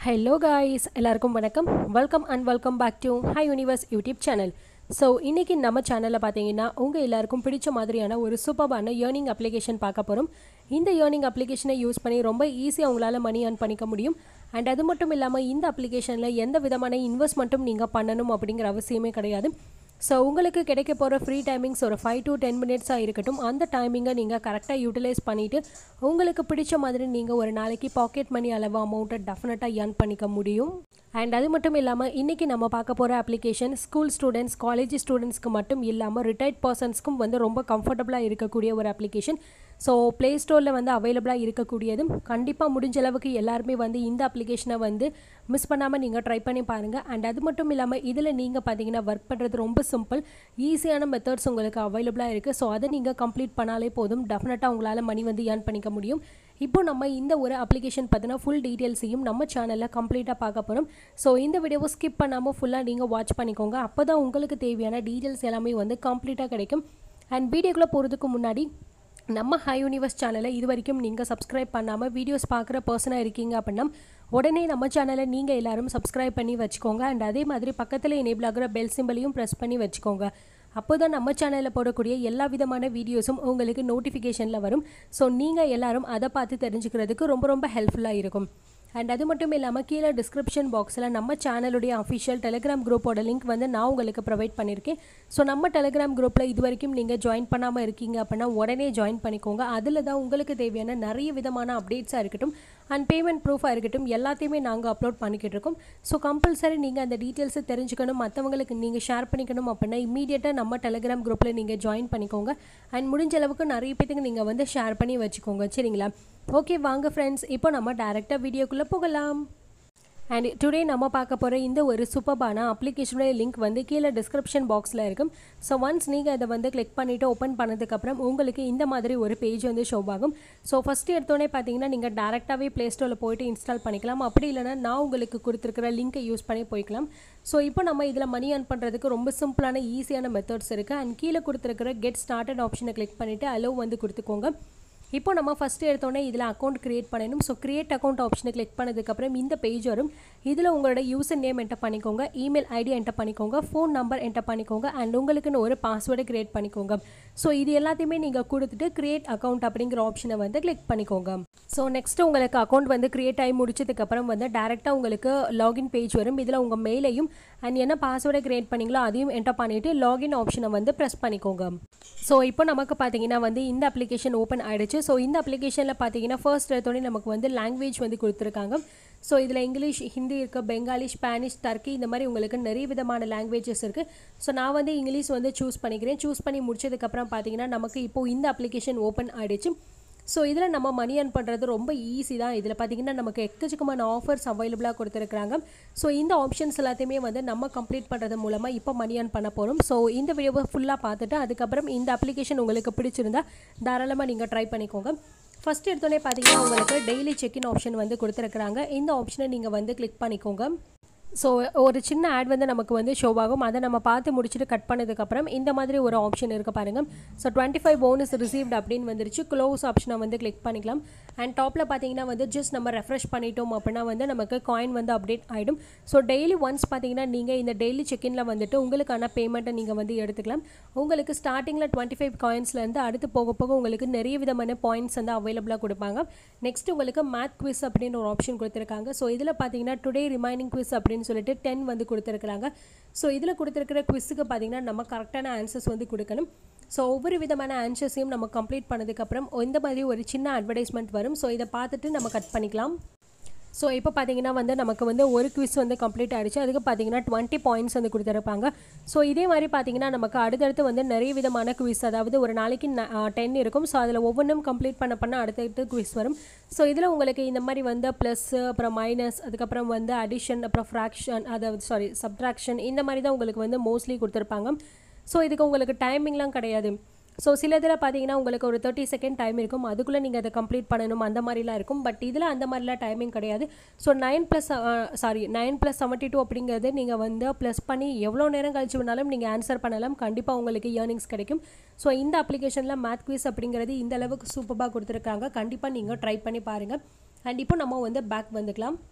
hello guys எல்லாருக்கும் வணக்கம் welcome and welcome back to Hi Universe YouTube channel so இன்றைக்கி நம்ம சேனலில் பார்த்தீங்கன்னா உங்கள் எல்லாருக்கும் பிடிச்ச மாதிரியான ஒரு சூப்பர்பான ஏர்னிங் அப்ளிகேஷன் பார்க்க போகிறோம் இந்த ஏர்னிங் அப்ளிகேஷனை யூஸ் பண்ணி ரொம்ப ஈஸியாக உங்களால் மணி earn பண்ணிக்க முடியும் அண்ட் அது மட்டும் இல்லாமல் இந்த அப்ளிகேஷனில் எந்த விதமான இன்வெஸ்ட்மெண்ட்டும் நீங்கள் பண்ணணும் அப்படிங்கிற அவசியமே கிடையாது ஸோ உங்களுக்கு கிடைக்க போகிற ஃப்ரீ டைமிங்ஸ் ஒரு ஃபைவ் டு டென் மினிட்ஸாக இருக்கட்டும் அந்த டைமிங்கை நீங்கள் கரெக்டாக யூட்டிலைஸ் பண்ணிவிட்டு உங்களுக்கு பிடிச்ச மாதிரி நீங்கள் ஒரு நாளைக்கு பாக்கெட் மணி அளவு அமௌண்ட்டை டெஃபினட்டாக earn பண்ணிக்க முடியும் அண்ட் அது மட்டும் இல்லாமல் இன்றைக்கி நம்ம பார்க்க போகிற அப்ளிகேஷன் ஸ்கூல் ஸ்டூடெண்ட்ஸ் காலேஜ் ஸ்டூடெண்ட்ஸ்க்கு மட்டும் இல்லாமல் ரிட்டையர்ட் பர்சன்ஸ்க்கும் வந்து ரொம்ப கம்ஃபர்டபுளாக இருக்கக்கூடிய ஒரு அப்ளிகேஷன் ஸோ ப்ளே ஸ்டோரில் வந்து அவைலபிளாக இருக்கக்கூடியதும் கண்டிப்பாக முடிஞ்ச அளவுக்கு எல்லாருமே வந்து இந்த அப்ளிகேஷனை வந்து மிஸ் பண்ணாமல் நீங்கள் ட்ரை பண்ணி பாருங்கள் அண்ட் அது மட்டும் இல்லாமல் இதில் நீங்கள் பார்த்தீங்கன்னா ஒர்க் பண்ணுறது ரொம்ப சிம்பிள் ஈஸியான மெத்தட்ஸ் உங்களுக்கு அவைலபிளாக இருக்குது ஸோ அதை நீங்கள் கம்ப்ளீட் பண்ணாலே போதும் டெஃபினட்டாக உங்களால் மணி வந்து ஏர்ன் பண்ணிக்க முடியும் இப்போ நம்ம இந்த ஒரு அப்ளிகேஷன் பார்த்தினா ஃபுல் டீட்டெயில்ஸையும் நம்ம சேனலில் கம்ப்ளீட்டாக பார்க்க போகிறோம் ஸோ இந்த வீடியோவை ஸ்கிப் பண்ணாமல் ஃபுல்லாக நீங்கள் வாட்ச் பண்ணிக்கோங்க அப்போ தான் உங்களுக்கு தேவையான டீட்டெயில்ஸ் எல்லாமே வந்து கம்ப்ளீட்டாக கிடைக்கும் அண்ட் வீடியோக்குள்ளே போகிறதுக்கு முன்னாடி நம்ம ஹை யூனிவர்ஸ் சேனலை இது வரைக்கும் நீங்கள் சப்ஸ்கிரைப் பண்ணாமல் வீடியோஸ் பார்க்குற பர்சனாக இருக்கீங்க அப்படின்னா உடனே நம்ம சேனலை நீங்கள் எல்லாரும் சப்ஸ்கிரைப் பண்ணி வச்சுக்கோங்க அண்ட் அதே மாதிரி பக்கத்தில் எனேபிள் ஆகிற பெல் சிம்பிளையும் ப்ரெஸ் பண்ணி வச்சுக்கோங்க அப்போ தான் நம்ம சேனலில் போடக்கூடிய எல்லா விதமான வீடியோஸும் உங்களுக்கு நோட்டிஃபிகேஷனில் வரும் ஸோ நீங்கள் எல்லாரும் அதை பார்த்து தெரிஞ்சுக்கிறதுக்கு ரொம்ப ரொம்ப ஹெல்ப்ஃபுல்லாக இருக்கும் அண்ட் அது மட்டும் இல்லாமல் கீழே டிஸ்கிரிப்ஷன் பாக்ஸில் நம்ம சேனலுடைய அஃபிஷியல் டெலிகிராம் குரூப்போட லிங்க் வந்து நான் உங்களுக்கு ப்ரொவைட் பண்ணியிருக்கேன் ஸோ நம்ம டெலிகிராம் குரூப்பில் இது வரைக்கும் நீங்கள் ஜாயின் பண்ணாமல் இருக்கீங்க அப்படின்னா உடனே ஜாயின் பண்ணிக்கோங்க அதில் தான் உங்களுக்கு தேவையான நிறைய விதமான அப்டேட்ஸாக இருக்கட்டும் அண்ட் பேமெண்ட் ப்ரூஃபாக இருக்கட்டும் எல்லாத்தையுமே நாங்கள் அப்லோட் பண்ணிக்கிட்டு இருக்கோம் ஸோ கம்பல்சரி நீங்கள் அந்த டீட்டெயில்ஸை தெரிஞ்சுக்கணும் மற்றவங்களுக்கு நீங்கள் ஷேர் பண்ணிக்கணும் அப்படின்னா இமீடியட்டாக நம்ம டெலிகிராம் குரூப்பில் நீங்கள் ஜாயின் பண்ணிக்கோங்க அண்ட் முடிஞ்ச அளவுக்கு நிறைய பேத்துக்கு நீங்கள் வந்து ஷேர் பண்ணி வச்சுக்கோங்க சரிங்களா ஓகே வாங்க ஃப்ரெண்ட்ஸ் இப்போ நம்ம டேரெக்டாக வீடியோக்குள்ளே போகலாம் அண்ட் டுடே நம்ம பார்க்க போகிற இந்த ஒரு சூப்பர்பான அப்ளிகேஷனுடைய லிங்க் வந்து கீழே டிஸ்கிரிப்ஷன் பாக்ஸில் இருக்கும் ஸோ ஒன்ஸ் நீங்கள் அதை வந்து கிளிக் பண்ணிவிட்டு ஓப்பன் பண்ணதுக்கப்புறம் உங்களுக்கு இந்த மாதிரி ஒரு பேஜ் வந்து ஷோ ஆகும் ஸோ ஃபஸ்ட்டு எடுத்தோடனே பார்த்தீங்கன்னா நீங்கள் டேரெக்டாகவே ப்ளே ஸ்டோரில் போயிட்டு இன்ஸ்டால் பண்ணிக்கலாம் அப்படி இல்லைனா நான் உங்களுக்கு கொடுத்துருக்கிற லிங்க்கை யூஸ் பண்ணி போய்க்கலாம் ஸோ இப்போ நம்ம இதில் மணி earn பண்ணுறதுக்கு ரொம்ப சிம்பிளான ஈஸியான மெத்தட்ஸ் இருக்குது அண்ட் கீழே கொடுத்துருக்கிற கெட் ஸ்டார்டட் ஆப்ஷனை கிளிக் பண்ணிவிட்டு அலோவ் வந்து கொடுத்துக்கோங்க இப்போ நம்ம ஃபஸ்ட்டு எடுத்தோடனே இதில் அக்கௌண்ட் க்ரியேட் பண்ணணும் ஸோ க்ரியேட் அக்கௌண்ட் ஆப்ஷனை கிளிக் பண்ணதுக்கப்புறம் இந்த பேஜ் வரும் இதில் உங்களோட யூசர் நேம் என்டர் பண்ணிக்கோங்க இமெயில் ஐடி என்டர் பண்ணிக்கோங்க ஃபோன் நம்பர் என்டர் பண்ணிக்கோங்க அண்ட் உங்களுக்குன்னு ஒரு பாஸ்வேர்டை க்ரியேட் பண்ணிக்கோங்க ஸோ இது எல்லாத்தையுமே நீங்கள் கொடுத்துட்டு க்ரியேட் அக்கௌண்ட் அப்படிங்கிற ஆப்ஷனை வந்து கிளிக் பண்ணிக்கோங்க ஸோ நெக்ஸ்ட் உங்களுக்கு அக்கௌண்ட் வந்து க்ரியேட் ஆகி முடிச்சதுக்கப்புறம் வந்து டேரெக்டாக உங்களுக்கு லாகின் பேஜ் வரும் இதில் உங்கள் மெயிலையும் அண்ட் என்ன பாஸ்வேர்டை க்ரியேட் பண்ணீங்களோ அதையும் என்டர் பண்ணிவிட்டு லாகின் ஆப்ஷனை வந்து ப்ரெஸ் பண்ணிக்கோங்க ஸோ இப்போ நமக்கு பார்த்தீங்கன்னா வந்து இந்த அப்ளிகேஷன் ஓப்பன் ஆகிடுச்சு ஸோ இந்த அப்ளிகேஷனில் பார்த்தீங்கன்னா ஃபர்ஸ்ட் எடுத்தோடனே நமக்கு வந்து லாங்குவேஜ் வந்து கொடுத்துருக்காங்க ஸோ இதில் இங்கிலீஷ் ஹிந்தி இருக்குது பெங்காலி ஸ்பானிஷ் டர்க்கி இந்த மாதிரி உங்களுக்கு நிறைய விதமான லாங்குவேஜஸ் இருக்குது ஸோ நான் வந்து இங்கிலீஷ் வந்து சூஸ் பண்ணிக்கிறேன் சூஸ் பண்ணி முடிச்சதுக்கப்புறம் பார்த்தீங்கன்னா நமக்கு இப்போது இந்த அப்ளிகேஷன் ஓப்பன் ஆகிடுச்சு ஸோ இதில் நம்ம மணி earn பண்ணுறது ரொம்ப ஈஸி தான் இதில் பார்த்தீங்கன்னா நமக்கு எக்கச்சக்கமான ஆஃபர்ஸ் அவைலபிளாக கொடுத்துருக்குறாங்க ஸோ இந்த ஆப்ஷன்ஸ் எல்லாத்தையுமே வந்து நம்ம கம்ப்ளீட் பண்ணுறது மூலமாக இப்போ மணி earn பண்ண போகிறோம் ஸோ இந்த வீடியோவை ஃபுல்லாக பார்த்துட்டு அதுக்கப்புறம் இந்த அப்ளிகேஷன் உங்களுக்கு பிடிச்சிருந்தா தாராளமாக நீங்கள் ட்ரை பண்ணிக்கோங்க ஃபஸ்ட் எடுத்தோடனே பார்த்தீங்கன்னா உங்களுக்கு டெய்லி செக்இன் ஆப்ஷன் வந்து கொடுத்துருக்குறாங்க இந்த ஆப்ஷனை நீங்கள் வந்து கிளிக் பண்ணிக்கோங்க ஸோ ஒரு சின்ன ஆட் வந்து நமக்கு வந்து ஷோ ஆகும் அதை நம்ம பார்த்து முடிச்சுட்டு கட் பண்ணதுக்கப்புறம் இந்த மாதிரி ஒரு ஆப்ஷன் இருக்க பாருங்கள் so twenty five bonus received அப்படின்னு வந்துருச்சு க்ளோஸ் ஆப்ஷனை வந்து கிளிக் பண்ணிக்கலாம் அண்ட் டாப்பில் பார்த்தீங்கன்னா வந்து ஜஸ்ட் நம்ம ரெஃப்ரெஷ் பண்ணிட்டோம் அப்படின்னா வந்து நமக்கு காயின் வந்து அப்டேட் ஆகிடும் ஸோ டெய்லி ஒன்ஸ் பார்த்தீங்கன்னா நீங்கள் இந்த டெய்லி செக்இனில் வந்துட்டு உங்களுக்கான பேமெண்ட்டை நீங்கள் வந்து எடுத்துக்கலாம் உங்களுக்கு ஸ்டார்டிங்கில் டுவெண்ட்டி ஃபைவ் காயின்ஸ்லேருந்து அடுத்து போக போக உங்களுக்கு நிறைய விதமான பாயிண்ட்ஸ் வந்து அவைலபிளாக கொடுப்பாங்க நெக்ஸ்ட் உங்களுக்கு மேத் குவிஸ் அப்படின்னு ஒரு ஆப்ஷன் கொடுத்துருக்காங்க ஸோ இதில் பார்த்தீங்கன்னா டுடே ரிமைனிங் குவிஸ் அப்படின்னு சொல்லிட்டு டென் வந்து கொடுத்துருக்குறாங்க ஸோ இதில் கொடுத்துருக்கிற குவிஸுக்கு பார்த்தீங்கன்னா நம்ம கரெக்டான ஆன்சர்ஸ் வந்து கொடுக்கணும் ஸோ ஒவ்வொரு விதமான ஆன்சர்ஸையும் நம்ம கம்ப்ளீட் பண்ணதுக்கப்புறம் இந்த மாதிரி ஒரு சின்ன அட்வர்டைஸ்மெண்ட் வரும் ஸோ இதை பார்த்துட்டு நம்ம கட் பண்ணிக்கலாம் ஸோ இப்போ பார்த்தீங்கன்னா வந்து நமக்கு வந்து ஒரு குவிஸ் வந்து கம்ப்ளீட் ஆகிடுச்சு அதுக்கு பார்த்தீங்கன்னா டுவெண்ட்டி பாயிண்ட்ஸ் வந்து கொடுத்துருப்பாங்க ஸோ இதே மாதிரி பார்த்தீங்கன்னா நமக்கு அடுத்தடுத்து வந்து நிறைய விதமான குவிஸ் அதாவது ஒரு நாளைக்கு டென் இருக்கும் ஸோ அதில் ஒவ்வொன்றும் கம்ப்ளீட் பண்ண பண்ண அடுத்தடுத்து குவிஸ் வரும் ஸோ இதில் உங்களுக்கு இந்த மாதிரி வந்து ப்ளஸ் அப்புறம் மைனஸ் அதுக்கப்புறம் வந்து அடிஷன் அப்புறம் ஃப்ராக்ஷன் அதாவது சாரி சப்ட்ராக்ஷன் இந்த மாதிரி தான் உங்களுக்கு வந்து மோஸ்ட்லி கொடுத்துருப்பாங்க ஸோ இதுக்கு உங்களுக்கு டைமிங்லாம் கிடையாது ஸோ சில இதில் பார்த்தீங்கன்னா உங்களுக்கு ஒரு தேர்ட்டி செகண்ட் டைம் இருக்கும் அதுக்குள்ளே நீங்கள் அதை கம்ப்ளீட் பண்ணணும் அந்த மாதிரிலாம் இருக்கும் பட் இதில் அந்த மாதிரிலாம் டைமிங் கிடையாது so nine plus sorry nine plus seventy two அப்படிங்கிறது நீங்கள் வந்து ப்ளஸ் பண்ணி எவ்வளோ நேரம் கழிச்சு வேணாலும் நீங்கள் ஆன்சர் பண்ணலாம் கண்டிப்பாக உங்களுக்கு ஏர்னிங்ஸ் கிடைக்கும் ஸோ இந்த அப்ளிகேஷனில் மேத் குவிஸ் அப்படிங்கிறது இந்த அளவுக்கு சூப்பராக கொடுத்துருக்காங்க கண்டிப்பாக நீங்கள் ட்ரை பண்ணி பாருங்கள் அண்ட் இப்போ நம்ம வந்து பேக் வந்துக்கலாம்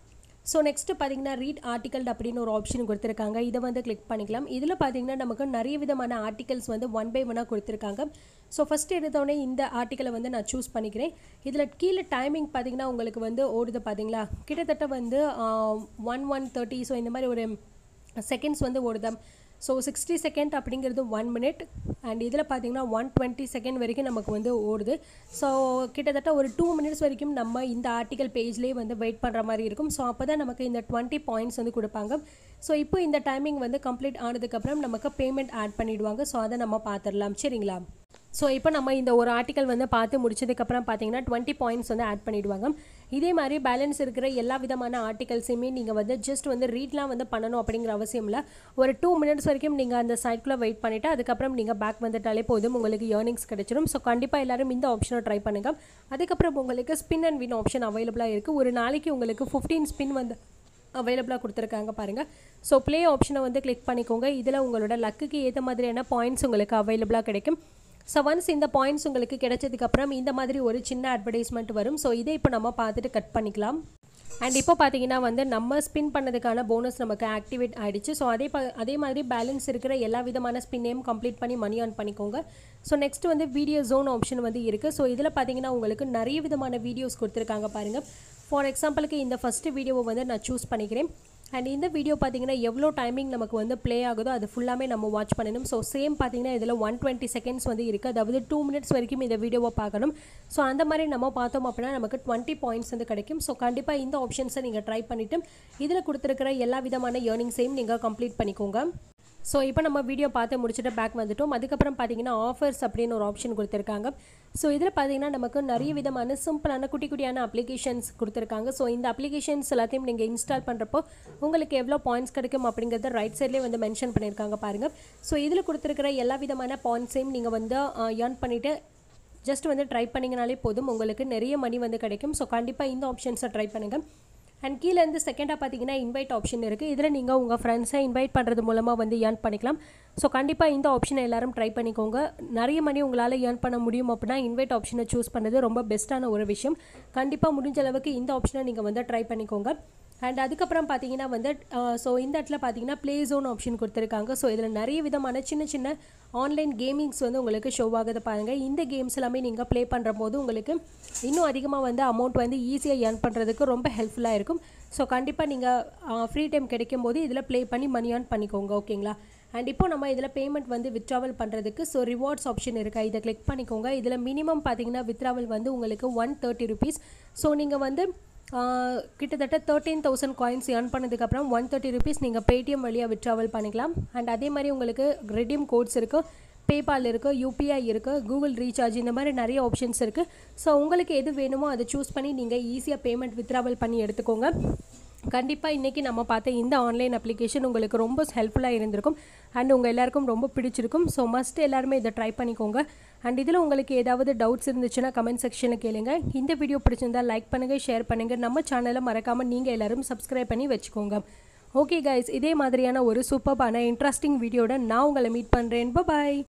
ஸோ நெக்ஸ்ட்டு பார்த்தீங்கன்னா ரீட் ஆர்டிக்கல் அப்படின்னு ஒரு ஆப்ஷன் கொடுத்துருக்காங்க இதை வந்து கிளிக் பண்ணிக்கலாம் இதில் பார்த்தீங்கன்னா நமக்கு நிறைய விதமான ஆர்டிகல்ஸ் வந்து ஒன் பை ஒன்னாக கொடுத்துருக்காங்க ஸோ ஃபஸ்ட்டு எடுத்தோடனே இந்த ஆர்டிக்கலை வந்து நான் சூஸ் பண்ணிக்கிறேன் இதில் கீழே டைமிங் பார்த்தீங்கன்னா உங்களுக்கு வந்து ஓடுது பார்த்தீங்களா கிட்டத்தட்ட வந்து ஒன் ஒன் தேர்ட்டி ஸோ இந்த மாதிரி ஒரு செகண்ட்ஸ் வந்து ஓடுதாம் ஸோ சிக்ஸ்டி செகண்ட் அப்படிங்கிறது ஒன் மினிட் அண்ட் இதில் பார்த்தீங்கன்னா ஒன் டுவெண்ட்டி செகண்ட் வரைக்கும் நமக்கு வந்து ஓடுது ஸோ கிட்டத்தட்ட ஒரு டூ மினிட்ஸ் வரைக்கும் நம்ம இந்த ஆர்டிக்கல் பேஜ்லேயே வந்து வெயிட் பண்ணுற மாதிரி இருக்கும் ஸோ அப்போ தான் நமக்கு இந்த டுவெண்ட்டி பாயிண்ட்ஸ் வந்து கொடுப்பாங்க ஸோ இப்போ இந்த டைமிங் வந்து கம்ப்ளீட் ஆனதுக்கப்புறம் நமக்கு பேமெண்ட் ஆட் பண்ணிவிடுவாங்க ஸோ அதை நம்ம பார்த்துடலாம் சரிங்களா ஸோ இப்போ நம்ம இந்த ஒரு ஆர்டிக்கல் வந்து பார்த்து முடிச்சதுக்கப்புறம் பார்த்தீங்கன்னா டுவெண்ட்டி பாயிண்ட்ஸ் வந்து ஆட் பண்ணிவிடுவாங்க இதே மாதிரி பேலன்ஸ் இருக்கிற எல்லா விதமான ஆர்டிகல்ஸையுமே நீங்கள் வந்து ஜஸ்ட் வந்து ரீட்லாம் வந்து பண்ணணும் அப்படிங்கிற அவசியம் இல்லை ஒரு டூ மினிட்ஸ் வரைக்கும் நீங்கள் அந்த சைட்குள்ளே வெயிட் பண்ணிவிட்டு அதுக்கப்புறம் நீங்கள் பேக் வந்துட்டாலே போதும் உங்களுக்கு ஏர்னிங்ஸ் கிடைச்சிடும் ஸோ கண்டிப்பாக எல்லாரும் இந்த ஆப்ஷனை ட்ரை பண்ணுங்கள் அதுக்கப்புறம் உங்களுக்கு ஸ்பின் அண்ட் வின் ஆப்ஷன் அவைலபிளாக இருக்குது ஒரு நாளைக்கு உங்களுக்கு ஃபிஃப்டீன் ஸ்பின் வந்து அவைலபிளாக கொடுத்துருக்காங்க பாருங்கள் ஸோ ப்ளே ஆப்ஷனை வந்து கிளிக் பண்ணிக்கோங்க இதில் உங்களோட லக்குக்கு ஏற்ற மாதிரியான பாயிண்ட்ஸ் உங்களுக்கு அவைலபிளாக கிடைக்கும் ஸோ ஒன்ஸ் இந்த பாயிண்ட்ஸ் உங்களுக்கு கிடைச்சதுக்கப்புறம் இந்த மாதிரி ஒரு சின்ன அட்வர்டைஸ்மெண்ட் வரும் ஸோ இதை இப்போ நம்ம பார்த்துட்டு கட் பண்ணிக்கலாம் அண்ட் இப்போ பார்த்தீங்கன்னா வந்து நம்ம ஸ்பின் பண்ணதுக்கான போனஸ் நமக்கு ஆக்டிவேட் ஆகிடுச்சு ஸோ அதே ப அதே மாதிரி பேலன்ஸ் இருக்கிற எல்லா விதமான ஸ்பின்னையும் கம்ப்ளீட் பண்ணி மணி ஆன் பண்ணிக்கோங்க ஸோ நெக்ஸ்ட் வந்து வீடியோ ஜோன் ஆப்ஷன் வந்து இருக்குது ஸோ இதில் பார்த்தீங்கன்னா உங்களுக்கு நிறைய விதமான வீடியோஸ் கொடுத்துருக்காங்க பாருங்கள் ஃபார் எக்ஸாம்பிளுக்கு இந்த ஃபஸ்ட்டு வீடியோவை வந்து நான் சூஸ் பண்ணிக்கிறேன் அண்ட் இந்த வீடியோ பார்த்தீங்கன்னா எவ்வளோ டைமிங் நமக்கு வந்து ப்ளே ஆகுதோ அது ஃபுல்லாமே நம்ம வாட்ச் பண்ணணும் ஸோ சேம் பார்த்தீங்கன்னா இதில் ஒன் டுவெண்ட்டி செகண்ட்ஸ் வந்து இருக்குது அதாவது டூ மினிட்ஸ் வரைக்கும் இந்த வீடியோவை பார்க்கணும் ஸோ அந்த மாதிரி நம்ம பார்த்தோம் அப்படின்னா நமக்கு டுவெண்ட்டி பாயிண்ட்ஸ் வந்து கிடைக்கும் ஸோ கண்டிப்பாக இந்த ஆப்ஷன்ஸை நீங்கள் ட்ரை பண்ணிவிட்டு இதில் கொடுத்துருக்கிற எல்லா விதமான ஏர்னிங்ஸையும் நீங்கள் கம்ப்ளீட் பண்ணிக்கோங்க ஸோ இப்போ நம்ம வீடியோ பார்த்து முடிச்சுட்டு பேக் வந்துட்டோம் அதுக்கப்புறம் பார்த்தீங்கன்னா ஆஃபர்ஸ் அப்படின்னு ஒரு ஆப்ஷன் கொடுத்துருக்காங்க ஸோ இதில் பார்த்தீங்கன்னா நமக்கு நிறைய விதமான சிம்பிளான குட்டி குட்டியான அப்ளிகேஷன்ஸ் கொடுத்துருக்காங்க ஸோ இந்த அப்ளிகேஷன்ஸ் எல்லாத்தையும் நீங்கள் இன்ஸ்டால் பண்ணுறப்போ உங்களுக்கு எவ்வளோ பாயிண்ட்ஸ் கிடைக்கும் அப்படிங்கிறத ரைட் சைட்லேயே வந்து மென்ஷன் பண்ணியிருக்காங்க பாருங்கள் ஸோ இதில் கொடுத்துருக்கிற எல்லா விதமான பாயிண்ட்ஸையும் நீங்கள் வந்து ஏர்ன் பண்ணிவிட்டு ஜஸ்ட் வந்து ட்ரை பண்ணிங்கனாலே போதும் உங்களுக்கு நிறைய மணி வந்து கிடைக்கும் ஸோ கண்டிப்பாக இந்த ஆப்ஷன்ஸை ட்ரை பண்ணுங்கள் அண்ட் கீழே இருந்து செகண்டாக பார்த்தீங்கன்னா இன்வைட் ஆப்ஷன் இருக்குது இதில் நீங்கள் உங்கள் ஃப்ரெண்ட்ஸை இன்வைட் பண்ணுறது மூலமாக வந்து ஏர்ன் பண்ணிக்கலாம் ஸோ கண்டிப்பாக இந்த ஆப்ஷனை எல்லாரும் ட்ரை பண்ணிக்கோங்க நிறைய மணி உங்களால் ஏர்ன் பண்ண முடியும் அப்படின்னா இன்வைட் ஆப்ஷனை சூஸ் பண்ணது ரொம்ப பெஸ்ட்டான ஒரு விஷயம் கண்டிப்பாக முடிஞ்ச அளவுக்கு இந்த ஆப்ஷனை நீங்கள் வந்து ட்ரை பண்ணிக்கோங்க அண்ட் அதுக்கப்புறம் பார்த்தீங்கன்னா வந்து ஸோ இந்த இடத்துல பார்த்தீங்கன்னா ப்ளே ஜோன் ஆப்ஷன் கொடுத்துருக்காங்க ஸோ இதில் நிறைய விதமான சின்ன சின்ன ஆன்லைன் கேமிங்ஸ் வந்து உங்களுக்கு ஷோ ஆகுது பாருங்கள் இந்த கேம்ஸ் எல்லாமே நீங்கள் ப்ளே பண்ணுற போது உங்களுக்கு இன்னும் அதிகமாக வந்து அமௌண்ட் வந்து ஈஸியாக ஏர்ன் பண்ணுறதுக்கு ரொம்ப ஹெல்ப்ஃபுல்லாக இருக்கும் ஸோ கண்டிப்பாக நீங்கள் ஃப்ரீ டைம் கிடைக்கும் போது இதில் ப்ளே பண்ணி மணி ஏர்ன் பண்ணிக்கோங்க ஓகேங்களா அண்ட் இப்போ நம்ம இதில் பேமெண்ட் வந்து வித்ராவல் பண்ணுறதுக்கு ஸோ ரிவார்ட்ஸ் ஆப்ஷன் இருக்கா இதை கிளிக் பண்ணிக்கோங்க இதில் மினிமம் பார்த்தீங்கன்னா வித்ராவல் வந்து உங்களுக்கு ஒன் தேர்ட்டி ருபீஸ் ஸோ நீங்கள் வந்து கிட்டத்தட்ட தேர்ட்டீன் தௌசண்ட் காயின்ஸ் ஏர்ன் பண்ணதுக்கப்புறம் ஒன் தேர்ட்டி ருபீஸ் நீங்கள் பேடிஎம் வழியாக விட்ராவல் பண்ணிக்கலாம் அண்ட் அதே மாதிரி உங்களுக்கு ரெடீம் கோட்ஸ் இருக்குது பேபால் இருக்குது யூபிஐ இருக்குது கூகுள் ரீசார்ஜ் இந்த மாதிரி நிறைய ஆப்ஷன்ஸ் இருக்குது ஸோ உங்களுக்கு எது வேணுமோ அதை சூஸ் பண்ணி நீங்கள் ஈஸியாக பேமெண்ட் வித்ராவல் பண்ணி எடுத்துக்கோங்க கண்டிப்பாக இன்றைக்கி நம்ம பார்த்த இந்த ஆன்லைன் அப்ளிகேஷன் உங்களுக்கு ரொம்ப ஹெல்ப்ஃபுல்லாக இருந்திருக்கும் அண்ட் உங்கள் எல்லாருக்கும் ரொம்ப பிடிச்சிருக்கும் ஸோ மஸ்ட் எல்லாருமே இதை ட்ரை பண்ணிக்கோங்க அண்ட் இதில் உங்களுக்கு ஏதாவது டவுட்ஸ் இருந்துச்சுன்னா கமெண்ட் செக்ஷனில் கேளுங்க இந்த வீடியோ பிடிச்சிருந்தால் லைக் பண்ணுங்கள் ஷேர் பண்ணுங்கள் நம்ம சேனலை மறக்காமல் நீங்கள் எல்லோரும் சப்ஸ்கிரைப் பண்ணி வச்சுக்கோங்க ஓகே கைஸ் இதே மாதிரியான ஒரு சூப்பர்பான இன்ட்ரெஸ்டிங் வீடியோட நான் உங்களை மீட் பண்ணுறேன் பாய்